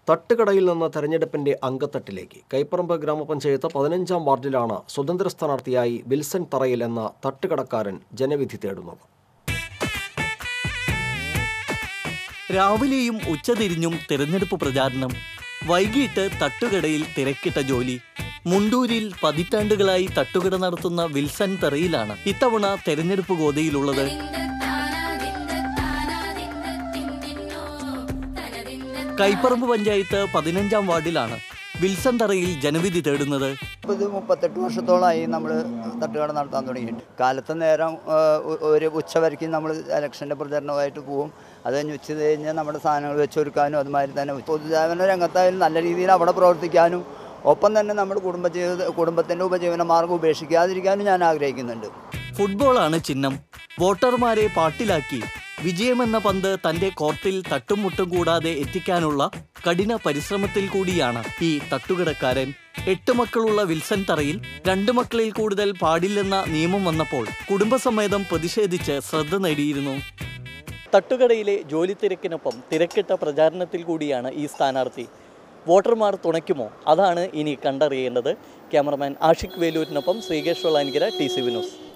തട്ടുകടയിൽ നിന്ന് തെരഞ്ഞെടുപ്പിന്റെ അങ്കത്തട്ടിലേക്ക് കൈപ്പറമ്പ് ഗ്രാമപഞ്ചായത്ത് പതിനഞ്ചാം വാർഡിലാണ് സ്വതന്ത്ര സ്ഥാനാർത്ഥിയായി വിൽസൺ തറയിൽ എന്ന തട്ടുകടക്കാരൻ ജനവിധി തേടുന്നത് രാവിലെയും ഉച്ചതിരിഞ്ഞും തിരഞ്ഞെടുപ്പ് പ്രചാരണം വൈകിട്ട് തട്ടുകടയിൽ തിരക്കിട്ട ജോലി മുണ്ടൂരിൽ പതിറ്റാണ്ടുകളായി തട്ടുകട നടത്തുന്ന വിൽസൺ തെറയിലാണ് ഇത്തവണ തെരഞ്ഞെടുപ്പ് ഗോതയിലുള്ളത് കൈപ്പറമ്പ് പഞ്ചായത്ത് പതിനഞ്ചാം വാർഡിലാണ് വിൽസൺ തറയിൽ ജനവിധി തേടുന്നത് ഇത് മുപ്പത്തെട്ട് വർഷത്തോളമായി നമ്മൾ തട്ടുകട നടത്താൻ തുടങ്ങിയിട്ട് കാലത്ത് നേരം ആ, ഒ- ഒരു ഉച്ചവരയ്ക്കും നമ്മൾ ഇലക്ഷൻ്റെ പ്രചരണമായിട്ട് പോവും അത് കഴിഞ്ഞ് ഉച്ച കഴിഞ്ഞ് നമ്മുടെ സാധനങ്ങൾ വെച്ചൊരുക്കാനും അതുമാതിരി തന്നെ പൊതുജീവന രംഗത്തായാലും നല്ല രീതിയിൽ അവിടെ പ്രവർത്തിക്കാനും ഒപ്പം തന്നെ നമ്മുടെ കുടുംബജീവിത കുടുംബത്തിൻ്റെ ഉപജീവന മാർഗ്ഗം ഉപേക്ഷിക്കാതിരിക്കാനും ഞാൻ ആഗ്രഹിക്കുന്നുണ്ട് ഫുട്ബോളാണ് ചിഹ്നം വോട്ടർമാരെ പാട്ടിലാക്കി വിജയമെന്ന പന്ത് തന്റെ കോർട്ടിൽ തട്ടുമുട്ടും കൂടാതെ എത്തിക്കാനുള്ള കഠിന പരിശ്രമത്തിൽ കൂടിയാണ് ഈ തട്ടുകടക്കാരൻ എട്ട് മക്കളുള്ള വിൽസൺ തറയിൽ രണ്ട് മക്കളിൽ കൂടുതൽ പാടില്ലെന്ന നിയമം വന്നപ്പോൾ കുടുംബസമേതം പ്രതിഷേധിച്ച് ശ്രദ്ധ നേടിയിരുന്നു തട്ടുകടയിലെ ജോലി തിരക്കിനൊപ്പം തിരക്കിട്ട പ്രചാരണത്തിൽ കൂടിയാണ് ഈ സ്ഥാനാർത്ഥി വോട്ടർമാർ തുണയ്ക്കുമോ അതാണ് ഇനി കണ്ടറിയേണ്ടത് ക്യാമറമാൻ ആഷിഖ് വേലൂരിനൊപ്പം ശ്രീകേഷ് വെള്ളാനിക്കര ടി സി വിനോസ്